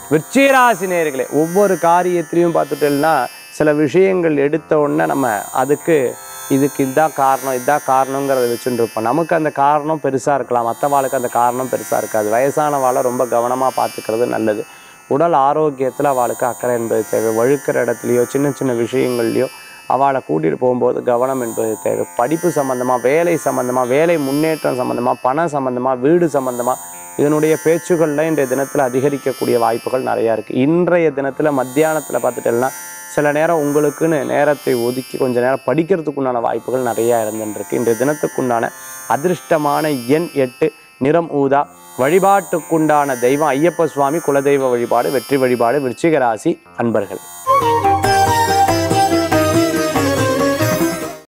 விருச்சிகராசி நேர்களே ஒவ்வொரு காரியத்திலையும் பார்த்துட்டோம்னா சில விஷயங்கள் எடுத்த உடனே நம்ம அதுக்கு இதுக்கு இதுதான் காரணம் இதுதான் காரணங்கிறத வச்சுட்டு இருப்போம் நமக்கு அந்த காரணம் பெருசாக இருக்கலாம் மற்றவாளுக்கு அந்த காரணம் பெருசாக இருக்காது வயசானவாளை ரொம்ப கவனமாக பார்த்துக்கிறது நல்லது உடல் ஆரோக்கியத்தில் அவளுக்கு அக்கறை என்பது தேவை வழுக்கிற இடத்துலையோ சின்ன சின்ன விஷயங்கள்லையோ அவளை கூட்டிகிட்டு போகும்போது கவனம் என்பது தேவை படிப்பு சம்மந்தமாக வேலை சம்மந்தமாக வேலை முன்னேற்றம் சம்மந்தமாக பணம் சம்மந்தமாக வீடு சம்மந்தமாக இதனுடைய பேச்சுகளில் இன்றைய தினத்தில் அதிகரிக்கக்கூடிய வாய்ப்புகள் நிறையா இருக்குது இன்றைய தினத்தில் மத்தியானத்தில் பார்த்துட்டேன்னா சில நேரம் உங்களுக்குன்னு நேரத்தை ஒதுக்கி கொஞ்ச நேரம் படிக்கிறதுக்குண்டான வாய்ப்புகள் நிறையா இருந்துருக்கு இன்றைய தினத்துக்குண்டான அதிர்ஷ்டமான எண் எட்டு நிறம் ஊதா வழிபாட்டுக்குண்டான தெய்வம் ஐயப்ப சுவாமி குலதெய்வ வழிபாடு வெற்றி வழிபாடு விருச்சிக ராசி அன்பர்கள்